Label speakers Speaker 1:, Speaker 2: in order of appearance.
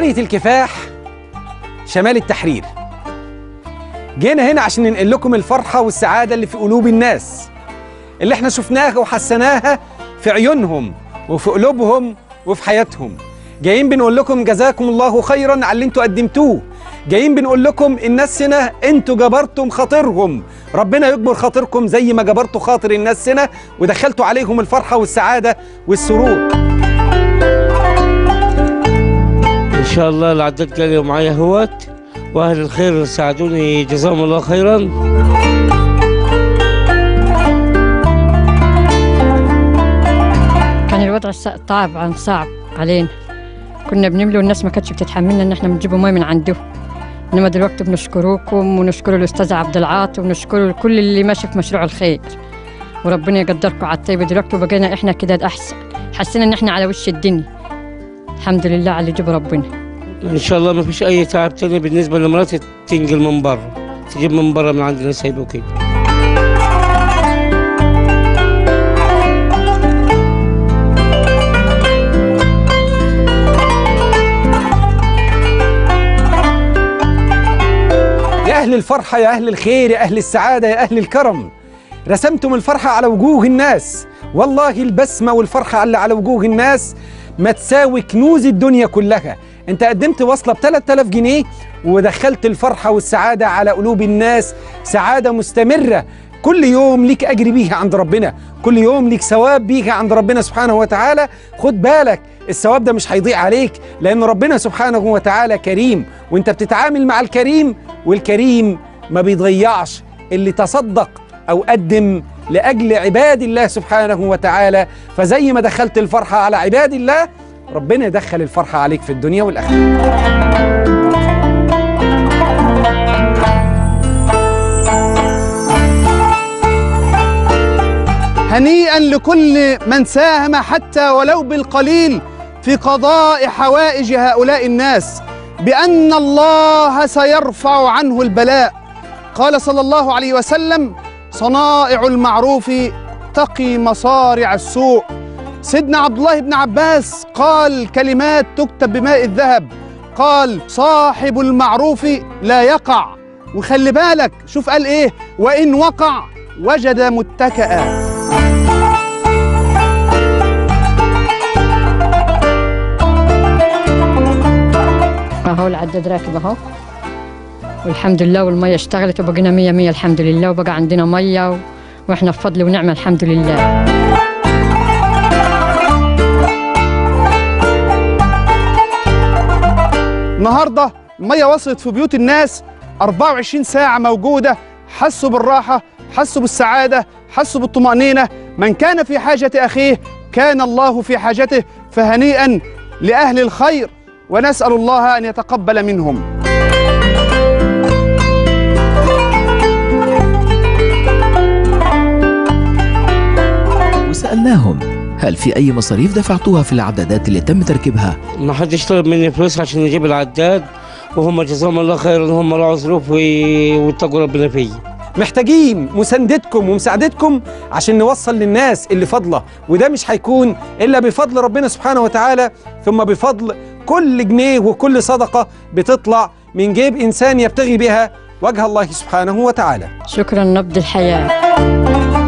Speaker 1: قرية الكفاح شمال التحرير جينا هنا عشان ننقل لكم الفرحة والسعادة اللي في قلوب الناس اللي احنا شفناها وحسناها في عيونهم وفي قلوبهم وفي حياتهم جايين بنقول لكم جزاكم الله خيرا على اللي انتوا قدمتوه جايين بنقول لكم الناس هنا انتوا جبرتم خاطرهم ربنا يجبر خاطركم زي ما جبرتوا خاطر الناس هنا ودخلتوا عليهم الفرحة والسعادة والسرور
Speaker 2: ان شاء الله العداد جالي ومعايا هوت واهل الخير ساعدوني جزاهم الله خيرا
Speaker 3: كان الوضع ص- طبعا صعب علينا كنا بنملي والناس ما كانتش بتتحملنا ان احنا بنجيبوا ميه من عنده انما دلوقتي بنشكركم ونشكر الاستاذ عبد العاطي ونشكر كل اللي ماشي في مشروع الخير وربنا يقدركم على الطيب دلوقتي وبقينا احنا كده الاحسن حسينا ان احنا على وش الدنيا الحمد لله على اللي جاب ربنا
Speaker 2: ان شاء الله ما فيش اي تعب تاني بالنسبه لمراتي تنقل من بره تجيب من بره من عند ناس هيبقوا كده
Speaker 1: يا أهل الفرحة يا أهل الخير يا أهل السعادة يا أهل الكرم رسمتم الفرحة على وجوه الناس والله البسمة والفرحة اللي على وجوه الناس ما تساوي كنوز الدنيا كلها انت قدمت وصلة ب 3000 جنيه ودخلت الفرحة والسعادة على قلوب الناس سعادة مستمرة كل يوم ليك أجر بيها عند ربنا كل يوم ليك ثواب بيها عند ربنا سبحانه وتعالى خد بالك الثواب ده مش هيضيع عليك لأن ربنا سبحانه وتعالى كريم وانت بتتعامل مع الكريم والكريم ما بيضيعش اللي تصدق أو قدم لأجل عباد الله سبحانه وتعالى فزي ما دخلت الفرحة على عباد الله ربنا يدخل الفرحة عليك في الدنيا والآخرة
Speaker 4: هنيئا لكل من ساهم حتى ولو بالقليل في قضاء حوائج هؤلاء الناس بأن الله سيرفع عنه البلاء قال صلى الله عليه وسلم صنائع المعروف تقي مصارع السوء سيدنا عبد الله بن عباس قال كلمات تكتب بماء الذهب قال صاحب المعروف لا يقع وخلي بالك شوف قال ايه وإن وقع وجد متكئا
Speaker 3: اهو العداد راكب اهو والحمد لله والميه اشتغلت وبقينا مية مية الحمد لله وبقى عندنا ميه و... واحنا في فضل ونعمه الحمد لله
Speaker 4: النهارده الميه وصلت في بيوت الناس 24 ساعه موجوده حسوا بالراحه حسوا بالسعاده حسوا بالطمانينه من كان في حاجه اخيه كان الله في حاجته فهنيئا لاهل الخير ونسال الله ان يتقبل منهم
Speaker 5: وسألناهم هل في أي مصاريف دفعتوها في العدادات اللي تم تركيبها؟
Speaker 2: ما حدش طلب مني فلوس عشان نجيب العداد وهم جزاهم الله خيرا هم راعوا ظروف وي- واتقوا ربنا فيا
Speaker 1: محتاجين مساندتكم ومساعدتكم عشان نوصل للناس اللي فاضله وده مش هيكون الا بفضل ربنا سبحانه وتعالى ثم بفضل كل جنيه وكل صدقه بتطلع من جيب انسان يبتغي بها وجه الله سبحانه وتعالى
Speaker 3: شكرا نبض الحياه